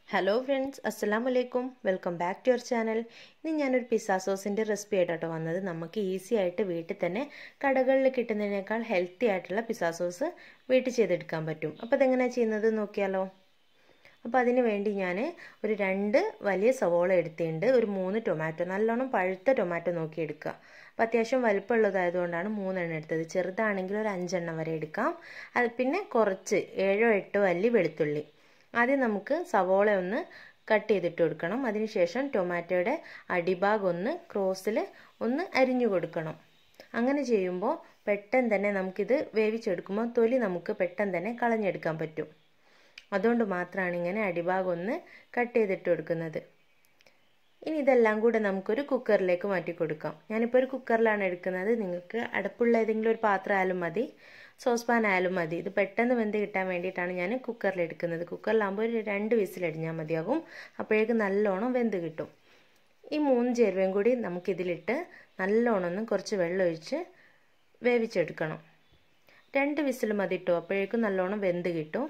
hello friends അസ്സലാം വലൈക്കും welcome back to your channel ഇനി ഞാനൊരു പിസ്സ സോസിൻ്റെ റെസിപ്പി ആയിട്ടോ വന്നത് നമുക്ക് ഈസി ആയിട്ട് വീട്ടിൽ തന്നെ കടകളിൽ കിട്ടുന്നതിനേക്കാൾ ഹെൽത്തി ആയിട്ടുള്ള പിസ്സ സോസ് വീട്ടിൽ ചെയ്തെടുക്കാൻ പറ്റും അപ്പോൾ അതെങ്ങനെയാണ് ചെയ്യുന്നത് നോക്കിയാലോ അപ്പോൾ അതിന് വേണ്ടി ഞാൻ ഒരു രണ്ട് വലിയ സവോള എടുത്തിട്ടുണ്ട് ഒരു മൂന്ന് ടൊമാറ്റോ നല്ലോണം പഴുത്ത ടൊമാറ്റോ നോക്കി എടുക്കുക അപ്പോൾ അത്യാവശ്യം വലിപ്പമുള്ളതായതുകൊണ്ടാണ് മൂന്നെണ്ണം എടുത്തത് ചെറുതാണെങ്കിൽ ഒരു അഞ്ചെണ്ണം വരെ എടുക്കാം അത് പിന്നെ കുറച്ച് ഏഴോ എട്ടോ അല്ലി വെളുത്തുള്ളി ആദ്യം നമുക്ക് സവോള ഒന്ന് കട്ട് ചെയ്തിട്ട് കൊടുക്കണം അതിനുശേഷം ടൊമാറ്റോയുടെ അടിഭാഗം ഒന്ന് ക്രോസിൽ ഒന്ന് അരിഞ്ഞു കൊടുക്കണം അങ്ങനെ ചെയ്യുമ്പോൾ പെട്ടെന്ന് തന്നെ നമുക്കിത് വേവിച്ചെടുക്കുമ്പോൾ തൊലി നമുക്ക് പെട്ടെന്ന് തന്നെ കളഞ്ഞെടുക്കാൻ പറ്റും അതുകൊണ്ട് മാത്രമാണ് ഇങ്ങനെ അടിഭാഗം ഒന്ന് കട്ട് ചെയ്തിട്ട് കൊടുക്കുന്നത് ഇനി ഇതെല്ലാം കൂടെ നമുക്കൊരു കുക്കറിലേക്ക് മാറ്റി കൊടുക്കാം ഞാനിപ്പോൾ ഒരു കുക്കറിലാണ് എടുക്കുന്നത് നിങ്ങൾക്ക് അടപ്പുള്ള ഏതെങ്കിലും ഒരു പാത്രം ആയാലും മതി സോസ് പാൻ ആയാലും മതി ഇത് പെട്ടെന്ന് വെന്ത് കിട്ടാൻ വേണ്ടിയിട്ടാണ് ഞാൻ കുക്കറിൽ എടുക്കുന്നത് കുക്കറിലാകുമ്പോൾ ഒരു രണ്ട് വിസിലടിഞ്ഞാൽ മതിയാകും അപ്പോഴേക്ക് നല്ലോണം വെന്ത് കിട്ടും ഈ മൂന്ന് ചേരുവയും കൂടി നമുക്കിതിലിട്ട് നല്ലോണം ഒന്ന് കുറച്ച് വെള്ളം ഒഴിച്ച് വേവിച്ചെടുക്കണം രണ്ട് വിസിൽ മതി ഇട്ടോ അപ്പോഴേക്കും നല്ലോണം വെന്ത് കിട്ടും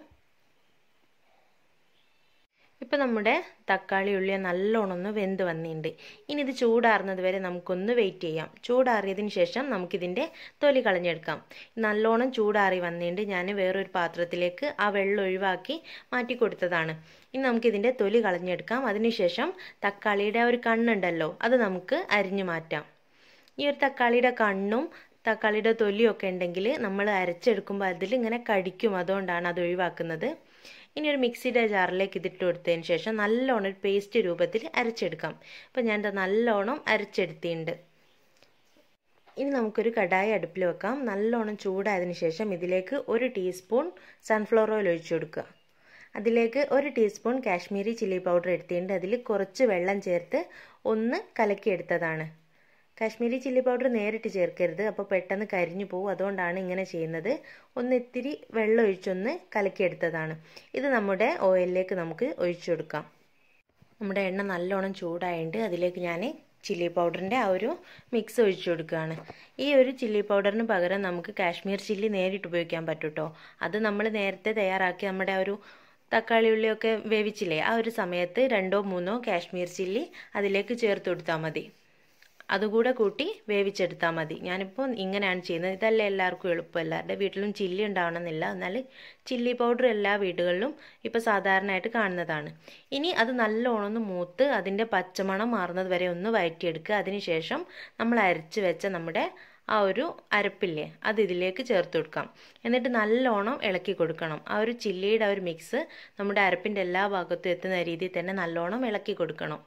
ഇപ്പം നമ്മുടെ തക്കാളി ഉള്ളി നല്ലോണം ഒന്ന് വെന്ത് വന്നിട്ടുണ്ട് ഇനി ഇത് ചൂടാറുന്നത് വരെ നമുക്കൊന്ന് വെയിറ്റ് ചെയ്യാം ചൂടാറിയതിന് ശേഷം നമുക്കിതിൻ്റെ തൊലി കളഞ്ഞെടുക്കാം നല്ലോണം ചൂടാറി വന്നിട്ടുണ്ട് ഞാൻ വേറൊരു പാത്രത്തിലേക്ക് ആ വെള്ളം ഒഴിവാക്കി മാറ്റി കൊടുത്തതാണ് ഇനി നമുക്കിതിൻ്റെ തൊലി കളഞ്ഞെടുക്കാം അതിനുശേഷം തക്കാളിയുടെ ഒരു കണ്ണുണ്ടല്ലോ അത് നമുക്ക് അരിഞ്ഞു മാറ്റാം ഈ ഒരു തക്കാളിയുടെ കണ്ണും തക്കാളിയുടെ തൊലിയൊക്കെ ഉണ്ടെങ്കിൽ നമ്മൾ അരച്ചെടുക്കുമ്പോൾ അതിൽ ഇങ്ങനെ കടിക്കും അതുകൊണ്ടാണ് അത് ഒഴിവാക്കുന്നത് ഇനി ഒരു മിക്സിയുടെ ജാറിലേക്ക് ഇതിട്ട് കൊടുത്തതിന് ശേഷം നല്ലോണം ഒരു പേസ്റ്റ് രൂപത്തിൽ അരച്ചെടുക്കാം അപ്പോൾ ഞാൻ നല്ലോണം അരച്ചെടുത്തിട്ടുണ്ട് ഇനി നമുക്കൊരു കടായി അടുപ്പിൽ വെക്കാം നല്ലോണം ചൂടായതിനു ശേഷം ഇതിലേക്ക് ഒരു ടീസ്പൂൺ സൺഫ്ലവർ ഓയിൽ ഒഴിച്ചു കൊടുക്കുക അതിലേക്ക് ഒരു ടീസ്പൂൺ കാശ്മീരി ചില്ലി പൗഡർ എടുത്തിട്ടുണ്ട് അതിൽ കുറച്ച് വെള്ളം ചേർത്ത് ഒന്ന് കലക്കിയെടുത്തതാണ് കാശ്മീരി ചില്ലി പൗഡർ നേരിട്ട് ചേർക്കരുത് അപ്പോൾ പെട്ടെന്ന് കരിഞ്ഞു പോകും അതുകൊണ്ടാണ് ഇങ്ങനെ ചെയ്യുന്നത് ഒന്ന് ഇത്തിരി വെള്ളം ഒഴിച്ചൊന്ന് കലക്കിയെടുത്തതാണ് ഇത് നമ്മുടെ ഓയിലിലേക്ക് നമുക്ക് ഒഴിച്ചു കൊടുക്കാം നമ്മുടെ എണ്ണ നല്ലോണം ചൂടായിട്ട് അതിലേക്ക് ഞാൻ ചില്ലി പൗഡറിൻ്റെ ആ ഒരു മിക്സ് ഒഴിച്ചു കൊടുക്കുകയാണ് ഈ ഒരു ചില്ലി പൗഡറിന് പകരം നമുക്ക് കാശ്മീർ ചില്ലി നേരിട്ട് ഉപയോഗിക്കാൻ പറ്റും കേട്ടോ അത് നമ്മൾ നേരത്തെ തയ്യാറാക്കി നമ്മുടെ ആ ഒരു തക്കാളി ഉള്ളിയൊക്കെ വേവിച്ചില്ലേ ആ ഒരു സമയത്ത് രണ്ടോ മൂന്നോ കാശ്മീർ ചില്ലി അതിലേക്ക് ചേർത്ത് കൊടുത്താൽ മതി അതുകൂടെ കൂട്ടി വേവിച്ചെടുത്താൽ മതി ഞാനിപ്പോൾ ഇങ്ങനെയാണ് ചെയ്യുന്നത് ഇതല്ല എല്ലാവർക്കും എളുപ്പം എല്ലാവരുടെ വീട്ടിലും ചില്ലി ഉണ്ടാവണമെന്നില്ല എന്നാൽ ചില്ലി പൗഡർ എല്ലാ വീടുകളിലും ഇപ്പോൾ സാധാരണയായിട്ട് കാണുന്നതാണ് ഇനി അത് നല്ലോണം ഒന്ന് മൂത്ത് അതിൻ്റെ പച്ചമണം മാറുന്നത് വരെ ഒന്ന് വഴറ്റിയെടുക്കുക അതിനുശേഷം നമ്മൾ അരച്ച് വെച്ച നമ്മുടെ ആ ഒരു അരപ്പില്ലേ അത് ഇതിലേക്ക് ചേർത്ത് കൊടുക്കാം എന്നിട്ട് നല്ലോണം ഇളക്കി കൊടുക്കണം ആ ഒരു ചില്ലിയുടെ ആ ഒരു മിക്സ് നമ്മുടെ അരപ്പിൻ്റെ എല്ലാ ഭാഗത്തും എത്തുന്ന രീതിയിൽ തന്നെ നല്ലോണം ഇളക്കി കൊടുക്കണം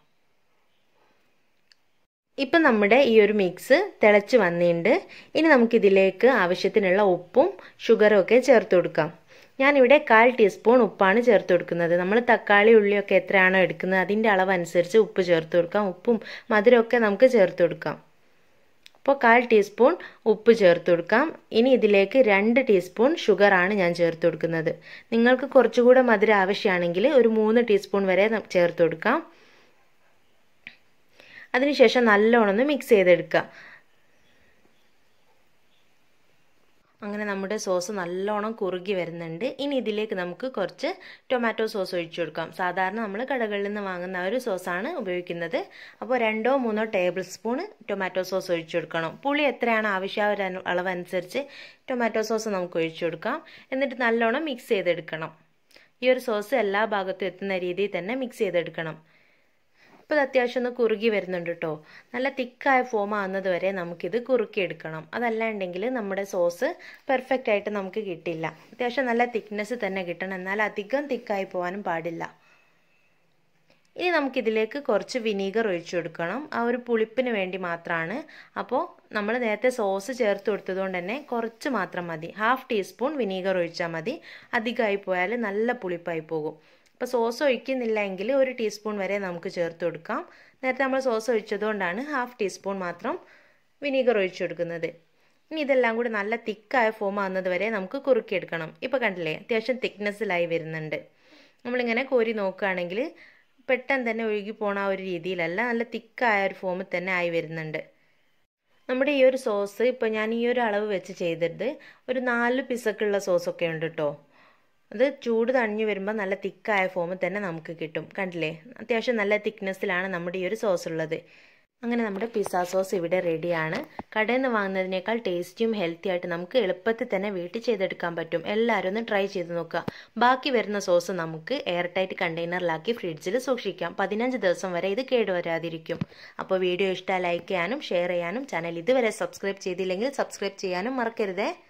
ഇപ്പം നമ്മുടെ ഈ ഒരു മിക്സ് തിളച്ച് വന്നിട്ടുണ്ട് ഇനി നമുക്കിതിലേക്ക് ആവശ്യത്തിനുള്ള ഉപ്പും ഷുഗറും ഒക്കെ ചേർത്ത് കൊടുക്കാം ഞാനിവിടെ കാൽ ടീസ്പൂൺ ഉപ്പാണ് ചേർത്ത് കൊടുക്കുന്നത് നമ്മൾ തക്കാളി ഉള്ളിയൊക്കെ എത്രയാണോ എടുക്കുന്നത് അതിൻ്റെ അളവനുസരിച്ച് ഉപ്പ് ചേർത്ത് കൊടുക്കാം ഉപ്പും മധുരമൊക്കെ നമുക്ക് ചേർത്ത് കൊടുക്കാം അപ്പോൾ കാൽ ടീസ്പൂൺ ഉപ്പ് ചേർത്ത് കൊടുക്കാം ഇനി ഇതിലേക്ക് രണ്ട് ടീസ്പൂൺ ഷുഗറാണ് ഞാൻ ചേർത്ത് കൊടുക്കുന്നത് നിങ്ങൾക്ക് കുറച്ചുകൂടെ മധുരം ആവശ്യമാണെങ്കിൽ ഒരു മൂന്ന് ടീസ്പൂൺ വരെ ചേർത്ത് കൊടുക്കാം അതിനുശേഷം നല്ലോണം ഒന്ന് മിക്സ് ചെയ്തെടുക്കുക അങ്ങനെ നമ്മുടെ സോസ് നല്ലോണം കുറുകി വരുന്നുണ്ട് ഇനി ഇതിലേക്ക് നമുക്ക് കുറച്ച് ടൊമാറ്റോ സോസ് ഒഴിച്ചു കൊടുക്കാം സാധാരണ നമ്മൾ കടകളിൽ നിന്ന് വാങ്ങുന്ന ഒരു സോസാണ് ഉപയോഗിക്കുന്നത് അപ്പോൾ രണ്ടോ മൂന്നോ ടേബിൾ സ്പൂൺ ടൊമാറ്റോ സോസ് ഒഴിച്ചു കൊടുക്കണം പുളി എത്രയാണ് ആവശ്യം അളവനുസരിച്ച് ടൊമാറ്റോ സോസ് നമുക്ക് ഒഴിച്ചു കൊടുക്കാം എന്നിട്ട് നല്ലോണം മിക്സ് ചെയ്തെടുക്കണം ഈ ഒരു സോസ് എല്ലാ ഭാഗത്തും എത്തുന്ന രീതിയിൽ തന്നെ മിക്സ് ചെയ്തെടുക്കണം ഇപ്പോൾ ഇത് അത്യാവശ്യം ഒന്ന് കുറുകി വരുന്നുണ്ട് കേട്ടോ നല്ല തിക്കായ ഫോം ആകുന്നത് വരെ നമുക്കിത് കുറുക്കിയെടുക്കണം അതല്ലാണ്ടെങ്കിൽ നമ്മുടെ സോസ് പെർഫെക്റ്റ് ആയിട്ട് നമുക്ക് കിട്ടില്ല അത്യാവശ്യം നല്ല തിക്നെസ് തന്നെ കിട്ടണം എന്നാൽ അധികം തിക്കായി പോകാനും പാടില്ല ഇനി നമുക്കിതിലേക്ക് കുറച്ച് വിനീഗർ ഒഴിച്ചു കൊടുക്കണം ആ ഒരു പുളിപ്പിന് വേണ്ടി മാത്രമാണ് അപ്പോൾ നമ്മൾ നേരത്തെ സോസ് ചേർത്ത് കൊടുത്തതുകൊണ്ട് തന്നെ കുറച്ച് മാത്രം മതി ഹാഫ് ടീസ്പൂൺ വിനീഗർ ഒഴിച്ചാൽ മതി അധികമായി പോയാൽ നല്ല പുളിപ്പായി പോകും അപ്പോൾ സോസ് ഒഴിക്കുന്നില്ല എങ്കിൽ ഒരു ടീസ്പൂൺ വരെ നമുക്ക് ചേർത്ത് കൊടുക്കാം നേരത്തെ നമ്മൾ സോസ് ഒഴിച്ചതുകൊണ്ടാണ് ഹാഫ് ടീസ്പൂൺ മാത്രം വിനീഗർ ഒഴിച്ചു കൊടുക്കുന്നത് ഇനി ഇതെല്ലാം കൂടി നല്ല തിക്കായ ഫോം ആകുന്നത് വരെ നമുക്ക് കുറുക്കിയെടുക്കണം ഇപ്പോൾ കണ്ടില്ലേ അത്യാവശ്യം തിക്നെസ്സിലായി വരുന്നുണ്ട് നമ്മളിങ്ങനെ കോരി നോക്കുകയാണെങ്കിൽ പെട്ടെന്ന് തന്നെ ഒഴുകി പോണ ആ ഒരു രീതിയിലല്ല നല്ല തിക്കായ ഒരു ഫോമിൽ തന്നെ ആയി വരുന്നുണ്ട് നമ്മുടെ ഈ ഒരു സോസ് ഇപ്പോൾ ഞാൻ ഈ ഒരു അളവ് വെച്ച് ചെയ്തിട്ട് ഒരു നാല് പിസക്കുള്ള സോസൊക്കെ ഉണ്ട് കേട്ടോ അത് ചൂട് തണിഞ്ഞു വരുമ്പോൾ നല്ല തിക്കായ ഫോമിൽ തന്നെ നമുക്ക് കിട്ടും കണ്ടില്ലേ അത്യാവശ്യം നല്ല തിക്നെസ്സിലാണ് നമ്മുടെ ഈ ഒരു സോസ് ഉള്ളത് അങ്ങനെ നമ്മുടെ പിസ്സ സോസ് ഇവിടെ റെഡിയാണ് കടയിൽ നിന്ന് വാങ്ങുന്നതിനേക്കാൾ ടേസ്റ്റിയും ഹെൽത്തി ആയിട്ട് നമുക്ക് എളുപ്പത്തിൽ തന്നെ വീട്ടിൽ ചെയ്തെടുക്കാൻ പറ്റും എല്ലാവരും ഒന്ന് ട്രൈ ചെയ്ത് നോക്കുക ബാക്കി വരുന്ന സോസ് നമുക്ക് എയർ ടൈറ്റ് കണ്ടെയ്നറിലാക്കി ഫ്രിഡ്ജിൽ സൂക്ഷിക്കാം പതിനഞ്ച് ദിവസം വരെ ഇത് കേടുവരാതിരിക്കും അപ്പോൾ വീഡിയോ ഇഷ്ടമായി ലൈക്ക് ചെയ്യാനും ഷെയർ ചെയ്യാനും ചാനൽ ഇതുവരെ സബ്സ്ക്രൈബ് ചെയ്തില്ലെങ്കിൽ സബ്സ്ക്രൈബ് ചെയ്യാനും മറക്കരുതേ